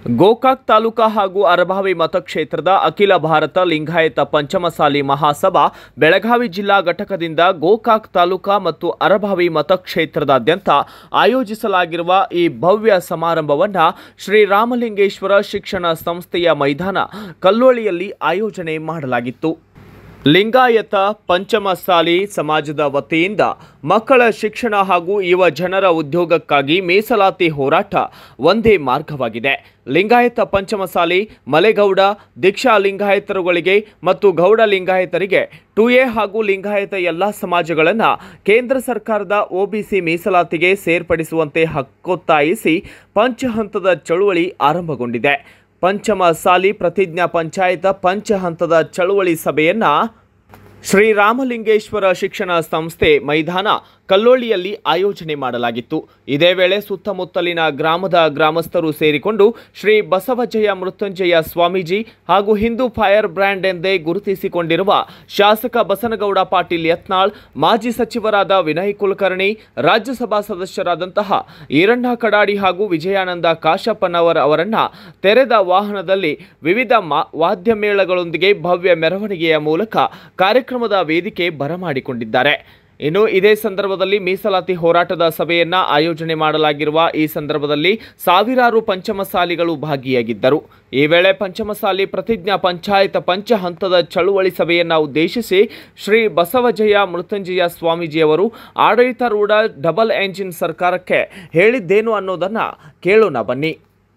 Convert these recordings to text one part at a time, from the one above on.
ಗೋಕಾಕ್ ತಾಲೂಕಾ ಹಾಗೂ ಅರಭಾವಿ ಮತಕ್ಷೇತ್ರದ ಅಖಿಲ ಭಾರತ ಲಿಂಗಾಯತ ಪಂಚಮಸಾಲಿ ಮಹಾಸಭಾ ಬೆಳಗಾವಿ ಜಿಲ್ಲಾ ಘಟಕದಿಂದ ಗೋಕಾಕ್ ತಾಲೂಕಾ ಮತ್ತು ಅರಭಾವಿ ಮತಕ್ಷೇತ್ರದಾದ್ಯಂತ ಆಯೋಜಿಸಲಾಗಿರುವ ಈ ಭವ್ಯ ಸಮಾರಂಭವನ್ನು ಶ್ರೀರಾಮಲಿಂಗೇಶ್ವರ ಶಿಕ್ಷಣ ಸಂಸ್ಥೆಯ ಮೈದಾನ ಕಲ್ಲೋಳಿಯಲ್ಲಿ ಆಯೋಜನೆ ಮಾಡಲಾಗಿತ್ತು ಲಿಂಗಾಯತ ಪಂಚಮಸಾಲಿ ಸಮಾಜದ ವತಿಯಿಂದ ಮಕ್ಕಳ ಶಿಕ್ಷಣ ಹಾಗೂ ಯುವ ಜನರ ಉದ್ಯೋಗಕ್ಕಾಗಿ ಮೀಸಲಾತಿ ಹೋರಾಟ ಒಂದೇ ಮಾರ್ಗವಾಗಿದೆ ಲಿಂಗಾಯತ ಪಂಚಮಸಾಲಿ ಮಲೆಗೌಡ ದೀಕ್ಷಾ ಲಿಂಗಾಯತರುಗಳಿಗೆ ಮತ್ತು ಗೌಡ ಲಿಂಗಾಯತರಿಗೆ ಟು ಎ ಹಾಗೂ ಲಿಂಗಾಯತ ಎಲ್ಲ ಸಮಾಜಗಳನ್ನು ಕೇಂದ್ರ ಸರ್ಕಾರದ ಒಬಿಸಿ ಮೀಸಲಾತಿಗೆ ಸೇರ್ಪಡಿಸುವಂತೆ ಹಕ್ಕೊತ್ತಾಯಿಸಿ ಪಂಚಹಂತದ ಚಳುವಳಿ ಆರಂಭಗೊಂಡಿದೆ ಪಂಚಮಸಾಲಿ ಪ್ರತಿಜ್ಞಾ ಪಂಚಾಯತ ಪಂಚಹಂತದ ಚಳುವಳಿ ಸಭೆಯನ್ನ ಶ್ರೀರಾಮಲಿಂಗೇಶ್ವರ ಶಿಕ್ಷಣ ಸಂಸ್ಥೆ ಮೈದಾನ ಕಲ್ಲೋಳಿಯಲ್ಲಿ ಆಯೋಜನೆ ಮಾಡಲಾಗಿತ್ತು ಇದೇ ವೇಳೆ ಸುತ್ತಮುತ್ತಲಿನ ಗ್ರಾಮದ ಗ್ರಾಮಸ್ಥರು ಸೇರಿಕೊಂಡು ಶ್ರೀ ಬಸವಜಯ ಮೃತ್ಯುಂಜಯ ಸ್ವಾಮೀಜಿ ಹಾಗೂ ಹಿಂದೂ ಫೈರ್ ಬ್ರ್ಯಾಂಡ್ ಎಂದೇ ಗುರುತಿಸಿಕೊಂಡಿರುವ ಶಾಸಕ ಬಸನಗೌಡ ಪಾಟೀಲ್ ಯತ್ನಾಳ್ ಮಾಜಿ ಸಚಿವರಾದ ವಿನಯ್ ಕುಲಕರ್ಣಿ ರಾಜ್ಯಸಭಾ ಸದಸ್ಯರಾದಂತಹ ಈರಣ್ಣ ಕಡಾಡಿ ಹಾಗೂ ವಿಜಯಾನಂದ ಕಾಶಪ್ಪನವರ್ ಅವರನ್ನ ತೆರೆದ ವಾಹನದಲ್ಲಿ ವಿವಿಧ ಮಾ- ವಾದ್ಯ ಮೇಳಗಳೊಂದಿಗೆ ಭವ್ಯ ಮೆರವಣಿಗೆಯ ಮೂಲಕ ಕಾರ್ಯಕ್ರಮದ ವೇದಿಕೆ ಬರಮಾಡಿಕೊಂಡಿದ್ದಾರೆ ಇನ್ನು ಇದೇ ಸಂದರ್ಭದಲ್ಲಿ ಮೀಸಲಾತಿ ಹೋರಾಟದ ಸಭೆಯನ್ನ ಆಯೋಜನೆ ಮಾಡಲಾಗಿರುವ ಈ ಸಂದರ್ಭದಲ್ಲಿ ಸಾವಿರಾರು ಪಂಚಮಸಾಲಿಗಳು ಭಾಗಿಯಾಗಿದ್ದರು ಈ ವೇಳೆ ಪಂಚಮಸಾಲಿ ಪ್ರತಿಜ್ಞಾ ಪಂಚಾಯತ ಪಂಚ ಹಂತದ ಚಳುವಳಿ ಸಭೆಯನ್ನ ಉದ್ದೇಶಿಸಿ ಶ್ರೀ ಬಸವಜಯ ಮೃತ್ಯುಂಜಯ ಸ್ವಾಮೀಜಿಯವರು ಆಡಳಿತಾರೂಢ ಡಬಲ್ ಎಂಜಿನ್ ಸರ್ಕಾರಕ್ಕೆ ಹೇಳಿದ್ದೇನು ಅನ್ನೋದನ್ನ ಕೇಳೋಣ ಬನ್ನಿ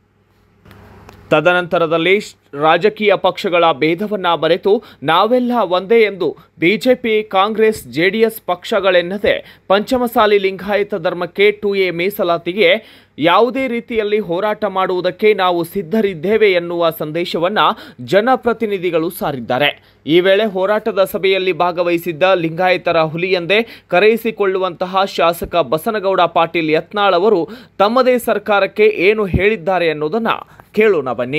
ತದನಂತರದಲ್ಲಿ ಶ್- ರಾಜಕೀಯ ಪಕ್ಷಗಳ ಭೇದವನ್ನ ಮರೆತು ನಾವೆಲ್ಲ ಒಂದೇ ಎಂದು ಬಿಜೆಪಿ ಕಾಂಗ್ರೆಸ್ ಜೆಡಿಎಸ್ ಪಕ್ಷಗಳೆನ್ನದೆ ಪಂಚಮಸಾಲಿ ಲಿಂಗಾಯತ ಧರ್ಮಕ್ಕೆ ಟು ಎ ಮೀಸಲಾತಿಗೆ ಯಾವುದೇ ರೀತಿಯಲ್ಲಿ ಹೋರಾಟ ಮಾಡುವುದಕ್ಕೆ ನಾವು ಸಿದ್ಧರಿದ್ದೇವೆ ಎನ್ನುವ ಸಂದೇಶವನ್ನ ಜನಪ್ರತಿನಿಧಿಗಳು ಸಾರಿದ್ದಾರೆ ಈ ವೇಳೆ ಹೋರಾಟದ ಸಭೆಯಲ್ಲಿ ಭಾಗವಹಿಸಿದ್ದ ಲಿಂಗಾಯತರ ಹುಲಿಯೆಂದೇ ಕರೆಯಿಸಿಕೊಳ್ಳುವಂತಹ ಶಾಸಕ ಬಸನಗೌಡ ಪಾಟೀಲ್ ಯತ್ನಾಳ್ ಅವರು ತಮ್ಮದೇ ಸರ್ಕಾರಕ್ಕೆ ಏನು ಹೇಳಿದ್ದಾರೆ ಅನ್ನೋದನ್ನ ಕೇಳೋಣ ಬನ್ನಿ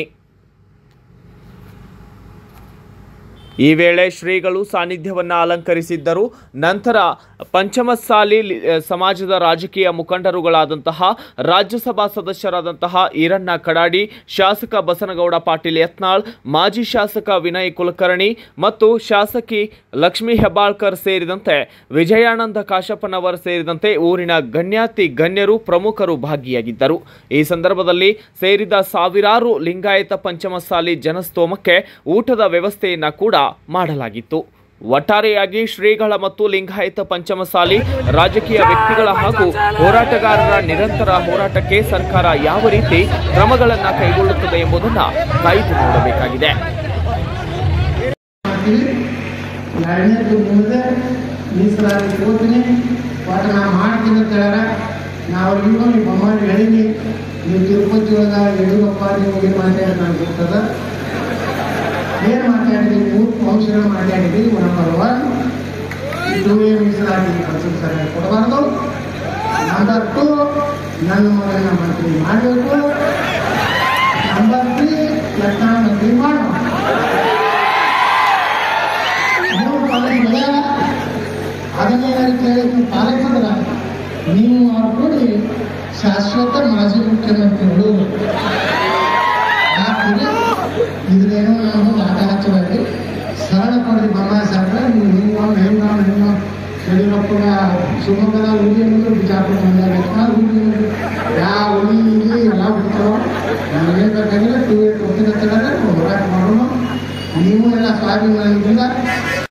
ಈ ವೇಳೆ ಶ್ರೀಗಳು ಸಾನ್ನಿಧ್ಯವನ್ನ ಅಲಂಕರಿಸಿದ್ದರು ನಂತರ ಪಂಚಮಸಾಲಿ ಲಿ- ಸಮಾಜದ ರಾಜಕೀಯ ಮುಖಂಡರುಗಳಾದಂತಹ ರಾಜ್ಯಸಭಾ ಸದಸ್ಯರಾದಂತಹ ಈರಣ್ಣ ಕಡಾಡಿ ಶಾಸಕ ಬಸನಗೌಡ ಪಾಟೀಲ್ ಯತ್ನಾಳ್ ಮಾಜಿ ಶಾಸಕ ವಿನಯ್ ಕುಲಕರ್ಣಿ ಮತ್ತು ಶಾಸಕಿ ಲಕ್ಷ್ಮೀ ಹೆಬ್ಬಾಳ್ಕರ್ ಸೇರಿದಂತೆ ವಿಜಯಾನಂದ ಕಾಶಪ್ಪನವರ್ ಸೇರಿದಂತೆ ಊರಿನ ಗಣ್ಯಾತಿ ಗಣ್ಯರು ಪ್ರಮುಖರು ಭಾಗಿಯಾಗಿದ್ದರು ಈ ಸಂದರ್ಭದಲ್ಲಿ ಸೇರಿದ ಸಾವಿರಾರು ಲಿಂಗಾಯತ ಪಂಚಮಸಾಲಿ ಜನಸ್ತೋಮಕ್ಕೆ ಊಟದ ವ್ಯವಸ್ಥೆಯನ್ನ ಕೂಡ ಮಾಡಲಾಗಿತ್ತು ಒಟ್ಟಾರೆಯಾಗಿ ಶ್ರೀಗಳ ಮತ್ತು ಲಿಂಗಾಯತ ಪಂಚಮಸಾಲಿ ರಾಜಕೀಯ ವ್ಯಕ್ತಿಗಳ ಹಾಗೂ ಹೋರಾಟಗಾರರ ನಿರಂತರ ಹೋರಾಟಕ್ಕೆ ಸರ್ಕಾರ ಯಾವ ರೀತಿ ಕ್ರಮಗಳನ್ನು ಕೈಗೊಳ್ಳುತ್ತದೆ ಎಂಬುದನ್ನ ಕಾಯ್ದು ನೋಡಬೇಕಾಗಿದೆ ಮಾಡ್ತೀವಿ ಎರಡನೇದು ಮುಂದೆ ಮೀಸಲಾತಿ ಹೋಗ್ತೀನಿ ಒಟ್ಟು ನಾ ಮಾಡ್ತೀನಿ ಅಂತ ಹೇಳ್ಯಾರ ನಾವು ಅವ್ರಿಗೂ ನೀವು ಬೊಮ್ಮಾಡಿ ಹೇಳೀನಿ ನೀವು ತಿರುಪತಿ ಒಳಗ ಯಡಿಯೂರಪ್ಪ ನೀವು ಏನು ಮಾತಾಡಿ ನನಗೆ ಗೊತ್ತದ ಏನು ಮಾತಾಡಿದ್ವಿ ಮೂರು ಅಂಶಗಳು ಮಾತಾಡಿದ್ವಿ ನಂಬರ್ ಒನ್ ಇದು ಏನು ಮೀಸಲಾತಿ ಪಂಚಾಯತ್ ಸರ್ಕಾರ ಕೊಡಬಾರ್ದು ನಂಬರ್ ಟು ನನ್ನ ಮಗನ ಮಂತ್ರಿ ಮಾಡಬೇಕು ನಂಬರ್ ತ್ರೀ ಲಕ್ಷಣ ಮಂತ್ರಿ ಮಾಡಬೇಕು ಮೂರು ಪಾಲಿಸಿದ ಅದನ್ನೇ ಕೇಳಿ ನೀವು ಪಾಲಿಸಿದ್ರ ನೀವು ಅವ್ರು ಕೂಡಿ ಶಾಶ್ವತ ಮಾಜಿ ಮುಖ್ಯಮಂತ್ರಿಗಳು ಹಾಕಿದ್ರೆ ಇದ್ರೇನು ನಾವು ಆಟ ಹಚ್ಚಬೇಡಿ ಸರಳ ಕೊಡ್ರಿ ಬೊಮ್ಮಾಯ ಸಾಕ್ರೆ ನೀವು ಹಿಂಗ ಹಿಂಗ ಹಿಂಗ ಯಡಿಯೂರಪ್ಪನ ಶಿವಮೊಗ್ಗದ ಹುಲಿ ಅನ್ನೋದು ಬಿಜಾಪುರ ಬಂದಾಗ ಹುಲಿ ಅನ್ನೋದು ಯಾವ ಹುಲಿ ಇಲ್ಲಿ ಎಲ್ಲ ಬಿಡ್ತಾವ ನಮಗೇನು ಬೇಕಾಗಿಲ್ಲ ಟೂ ಏಟ್ ಕೊಡ್ತೀನಿ ಅಂತ ಹೇಳಿದ್ರೆ ಹೋರಾಟ ಮಾಡೋಣ ನೀವು ಎಲ್ಲ ಸ್ವಾಭಿಮಾನಿಗಳಿಂದ